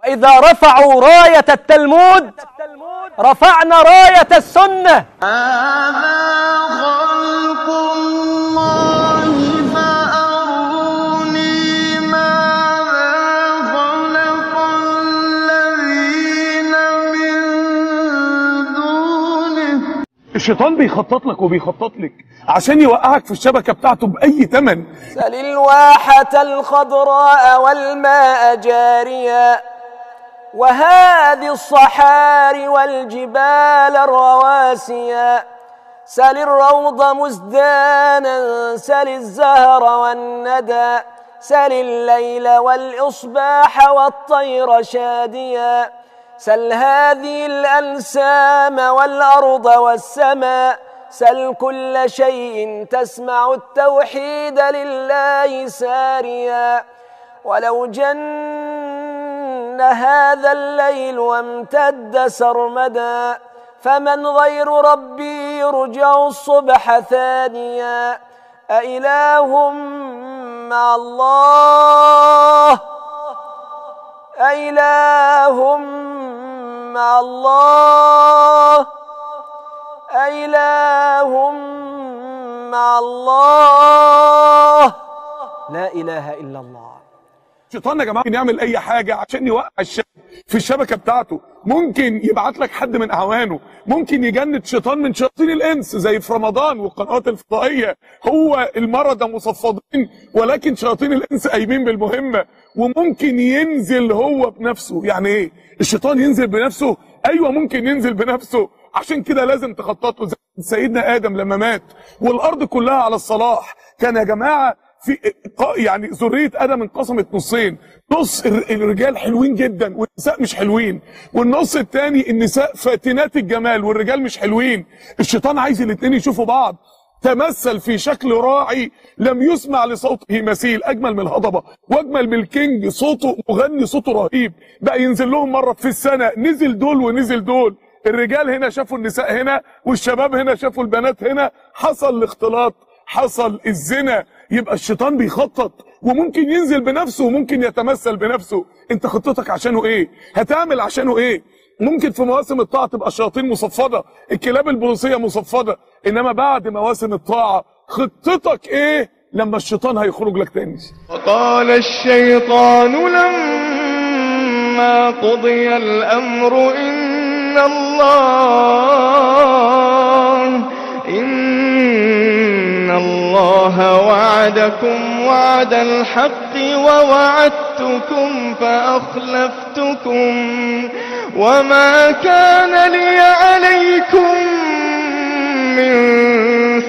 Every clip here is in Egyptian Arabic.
وإذا رفعوا راية التلمود رفعنا راية السنة هذا خلق الله فأروني ماذا خلق الذين من دونه الشيطان بيخطط لك وبيخطط لك عشان يوقعك في الشبكة بتاعته بأي تمن سل الواحة الخضراء والماء جاريا وهذه الصحاري والجبال الرواسيا سل الروض مزدانا سل الزهر والندى سل الليل والإصباح والطير شاديا سل هذه الأنسام والأرض والسماء سل كل شيء تسمع التوحيد لله ساريا ولو جن هذا الليل وامتد سرمدا فمن غير ربي يرجع الصبح ثانيا أإله مع الله أإله مع الله أإله مع الله لا إله إلا الله الشيطان يا جماعة ممكن يعمل أي حاجة عشان يوقع الشاب في الشبكة بتاعته ممكن يبعت لك حد من أعوانه ممكن يجند شيطان من شياطين الإنس زي في رمضان والقنوات الفضائية هو المرضى مصفدين ولكن شياطين الإنس قايمين بالمهمة وممكن ينزل هو بنفسه يعني إيه الشيطان ينزل بنفسه أيوة ممكن ينزل بنفسه عشان كده لازم تخطط له زي سيدنا ادم لما مات والارض كلها على الصلاح كان يا جماعه في يعني ذريه ادم انقسمت نصين نص الر- الرجال حلوين جدا والنساء مش حلوين والنص الثاني النساء فاتنات الجمال والرجال مش حلوين الشيطان عايز الاثنين يشوفوا بعض تمثل في شكل راعي لم يسمع لصوته مثيل اجمل من الهضبه واجمل من الكينج صوته مغني صوته رهيب بقى ينزل لهم مره في السنه نزل دول ونزل دول الرجال هنا شافوا النساء هنا والشباب هنا شافوا البنات هنا حصل الاختلاط حصل الزنا يبقى الشيطان بيخطط وممكن ينزل بنفسه وممكن يتمثل بنفسه انت خطتك عشانه ايه هتعمل عشانه ايه ممكن في مواسم الطاعه تبقى الشياطين مصفده الكلاب البوليسيه مصفده انما بعد مواسم الطاعه خطتك ايه لما الشيطان هيخرج لك تاني وقال الشيطان لما قضي الأمر إن الله إن الله وعدكم وعد الحق ووعدتكم فأخلفتكم وما كان لي عليكم من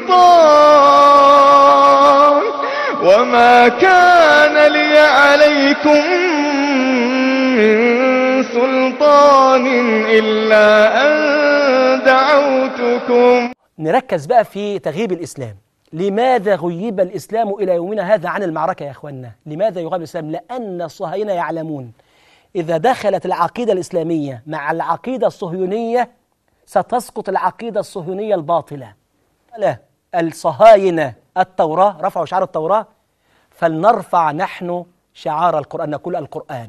سلطان وما كان لي عليكم من سلطان إلا أن دعوتكم نركز بقى في تغييب الإسلام لماذا غيب الإسلام إلى يومنا هذا عن المعركة يا أخوانا لماذا يغيب الإسلام لأن الصهاينة يعلمون إذا دخلت العقيدة الإسلامية مع العقيدة الصهيونية ستسقط العقيدة الصهيونية الباطلة لا الصهاينة التوراة رفعوا شعار التوراة فلنرفع نحن شعار القرآن نقول القرآن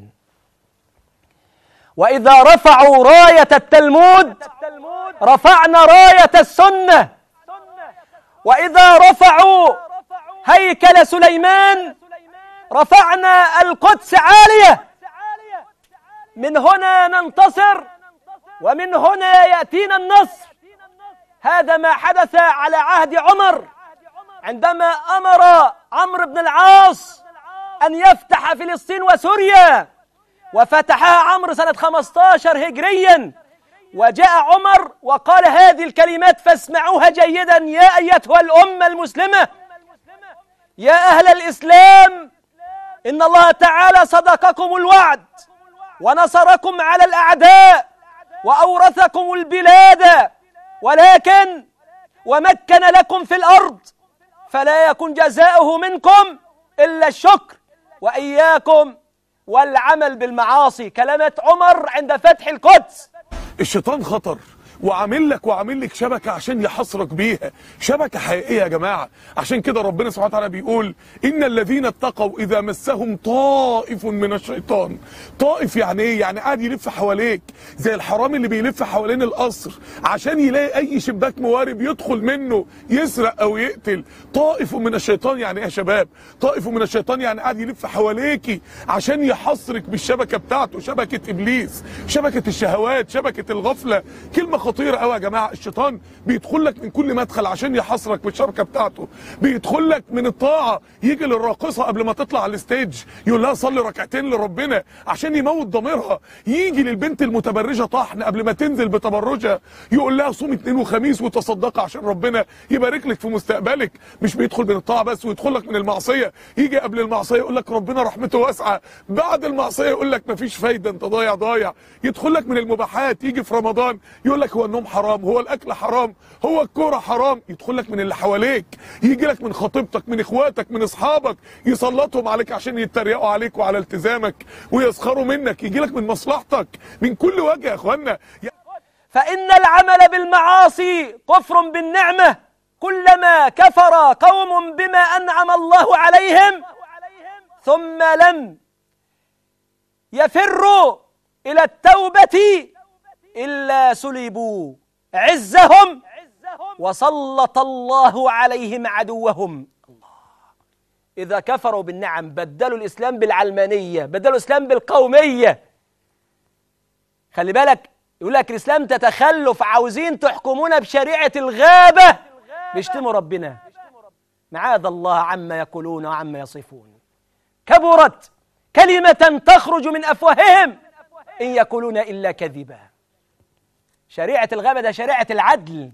وإذا رفعوا راية التلمود رفعنا راية السنة وإذا رفعوا هيكل سليمان رفعنا القدس عالية من هنا ننتصر ومن هنا يأتينا النصر هذا ما حدث على عهد عمر عندما أمر عمرو بن العاص أن يفتح فلسطين وسوريا وفتحها عمرو سنة 15 هجريا وجاء عمر وقال هذه الكلمات فاسمعوها جيدا يا أيتها الأمة المسلمة يا أهل الإسلام إن الله تعالى صدقكم الوعد ونصركم على الأعداء وأورثكم البلاد ولكن ومكن لكم في الأرض فلا يكن جزاؤه منكم إلا الشكر وإياكم والعمل بالمعاصي كلمة عمر عند فتح القدس الشيطان خطر وعامل لك وعامل لك شبكه عشان يحصرك بيها شبكه حقيقيه يا جماعه عشان كده ربنا سبحانه وتعالى بيقول ان الذين اتقوا اذا مسهم طائف من الشيطان طائف يعني ايه يعني قاعد يلف حواليك زي الحرامي اللي بيلف حوالين القصر عشان يلاقي اي شباك موارب يدخل منه يسرق او يقتل طائف من الشيطان يعني ايه يا شباب طائف من الشيطان يعني قاعد يلف حواليكي عشان يحصرك بالشبكه بتاعته شبكه ابليس شبكه الشهوات شبكه الغفله كلمه خطيره قوي يا جماعه الشيطان بيدخل لك من كل مدخل عشان يحصرك بالشبكه بتاعته بيدخل لك من الطاعه يجي للراقصه قبل ما تطلع على الستيج يقول لها صلي ركعتين لربنا عشان يموت ضميرها يجي للبنت المتبرجه طحن قبل ما تنزل بتبرجها يقول لها صوم اثنين وخميس وتصدقي عشان ربنا يبارك لك في مستقبلك مش بيدخل من الطاعه بس ويدخل لك من المعصيه يجي قبل المعصيه يقول لك ربنا رحمته واسعه بعد المعصيه يقول لك مفيش فايده انت ضايع ضايع يدخل لك من المباحات يجي في رمضان يقول لك هو النوم حرام هو الاكل حرام هو الكوره حرام يدخل لك من اللي حواليك يجي لك من خطيبتك من اخواتك من اصحابك يسلطهم عليك عشان يتريقوا عليك وعلى التزامك ويسخروا منك يجي لك من مصلحتك من كل وجه يا اخوانا فإن العمل بالمعاصي كفر بالنعمة كلما كفر قوم بما أنعم الله عليهم ثم لم يفروا إلى التوبة إلا سلبوا عزهم وسلط الله عليهم عدوهم الله إذا كفروا بالنعم بدلوا الإسلام بالعلمانية بدلوا الإسلام بالقومية خلي بالك يقول لك الإسلام تتخلف عاوزين تحكمونا بشريعة الغابة بيشتموا ربنا معاذ الله عما يقولون وعما يصفون كبرت كلمة تخرج من أفواههم إن يقولون إلا كذبا شريعة الغابة ده شريعة العدل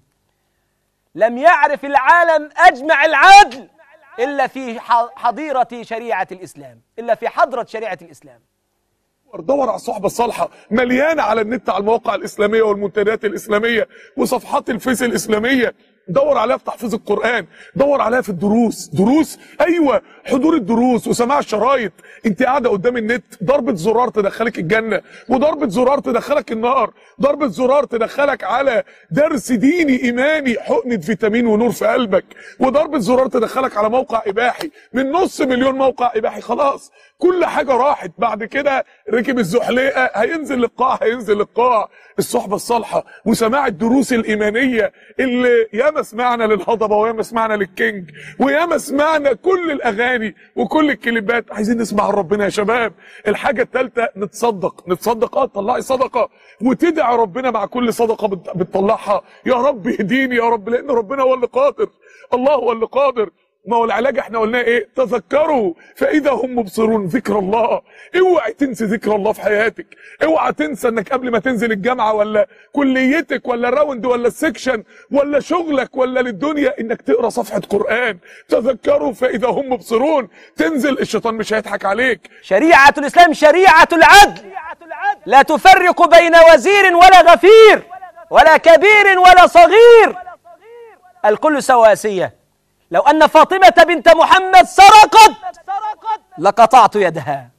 لم يعرف العالم أجمع العدل إلا في حضيرة شريعة الإسلام إلا في حضرة شريعة الإسلام دور على الصحبة الصالحة مليانة على النت على المواقع الإسلامية والمنتديات الإسلامية وصفحات الفيس الإسلامية دور عليها في تحفيظ القرآن دور عليها في الدروس دروس أيوة حضور الدروس وسماع الشرايط انت قاعدة قدام النت ضربة زرار تدخلك الجنة وضربة زرار تدخلك النار ضربة زرار تدخلك على درس ديني إيماني حقنة فيتامين ونور في قلبك وضربة زرار تدخلك على موقع إباحي من نص مليون موقع إباحي خلاص كل حاجة راحت بعد كده ركب الزحليقة هينزل للقاع هينزل للقاع الصحبة الصالحة وسماع الدروس الإيمانية اللي ياما سمعنا للهضبة وياما سمعنا للكينج وياما سمعنا كل الأغاني وكل الكليبات عايزين نسمع عن ربنا يا شباب الحاجة الثالثة نتصدق نتصدق اه تطلعي صدقة وتدعي ربنا مع كل صدقة بت- بتطلعها يا رب اهديني يا رب لأن ربنا هو اللي قادر الله هو اللي قادر ما هو العلاج احنا قلنا ايه تذكروا فاذا هم مبصرون ذكر الله اوعي تنسي ذكر الله في حياتك اوعى تنسى انك قبل ما تنزل الجامعه ولا كليتك ولا الراوند ولا السكشن ولا شغلك ولا للدنيا انك تقرا صفحه قران تذكروا فاذا هم مبصرون تنزل الشيطان مش هيضحك عليك شريعة الإسلام شريعة العدل لا تفرق بين وزير ولا غفير ولا كبير ولا صغير الكل سواسية لو أن فاطمة بنت محمد سرقت لقطعت يدها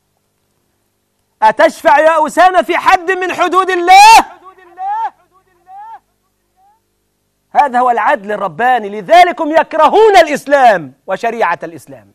أتشفع يا أسامة في حد من حدود الله هذا هو العدل الرباني لذلك هم يكرهون الإسلام وشريعة الإسلام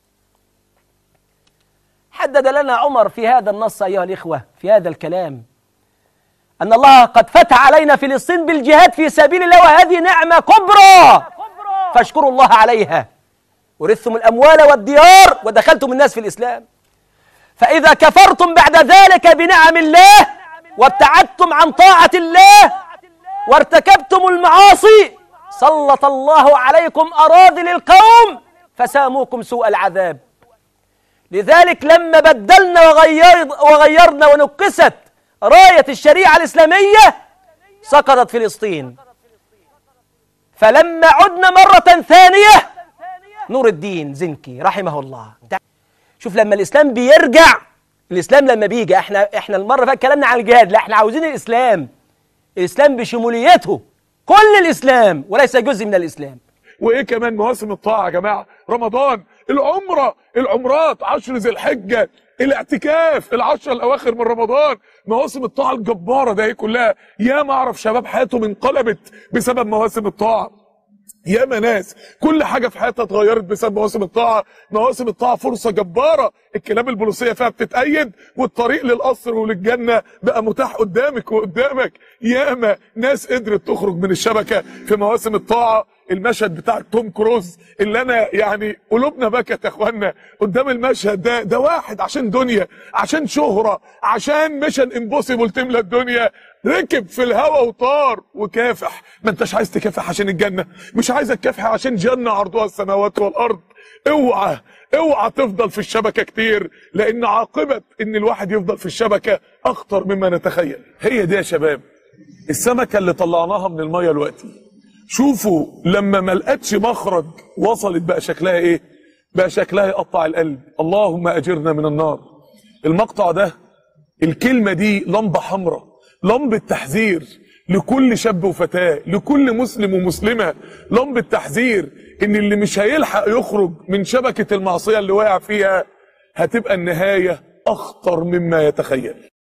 حدد لنا عمر في هذا النص أيها الإخوة في هذا الكلام أن الله قد فتح علينا فلسطين بالجهاد في سبيل الله وهذه نعمة كبرى فاشكروا الله عليها ورثتم الأموال والديار ودخلتم الناس في الإسلام فإذا كفرتم بعد ذلك بنعم الله وابتعدتم عن طاعة الله وارتكبتم المعاصي سلط الله عليكم أراذل القوم فساموكم سوء العذاب لذلك لما بدلنا وغير وغيرنا ونكست راية الشريعة الإسلامية سقطت فلسطين فلما عدنا مرة ثانية نور الدين زنكي رحمه الله شوف لما الإسلام بيرجع الإسلام لما بيجي احنا احنا المرة فاتت كلامنا عن الجهاد لا احنا عاوزين الإسلام الإسلام بشموليته كل الإسلام وليس جزء من الإسلام وايه كمان مواسم الطاعه يا جماعه رمضان العمره العمرات عشر ذي الحجه الاعتكاف العشرة الاواخر من رمضان مواسم الطاعه الجباره ده هي كلها يا ما اعرف شباب حياتهم انقلبت بسبب مواسم الطاعه ياما ناس كل حاجه في حياتها اتغيرت بسبب مواسم الطاعه مواسم الطاعه فرصه جباره الكلاب البوليسيه فيها بتتأيد والطريق للقصر وللجنه بقى متاح قدامك وقدامك ياما ناس قدرت تخرج من الشبكه في مواسم الطاعه المشهد بتاع توم كروز اللي انا يعني قلوبنا بكت يا اخوانا قدام المشهد ده ده واحد عشان دنيا عشان شهره عشان ميشن امبوسيبل تملى الدنيا ركب في الهوا وطار وكافح ما انتش عايز تكافح عشان الجنه مش عايز تكافح عشان جنه عرضها السماوات والارض اوعى اوعى تفضل في الشبكه كتير لان عاقبه ان الواحد يفضل في الشبكه اخطر مما نتخيل هي دي يا شباب السمكه اللي طلعناها من الميه دلوقتي شوفوا لما ما لقتش مخرج وصلت بقى شكلها ايه بقى شكلها يقطع القلب اللهم اجرنا من النار المقطع ده الكلمه دي لمبه حمراء لمبه تحذير لكل شاب وفتاه لكل مسلم ومسلمه لمبه تحذير ان اللي مش هيلحق يخرج من شبكه المعصيه اللي واقع فيها هتبقى النهايه اخطر مما يتخيل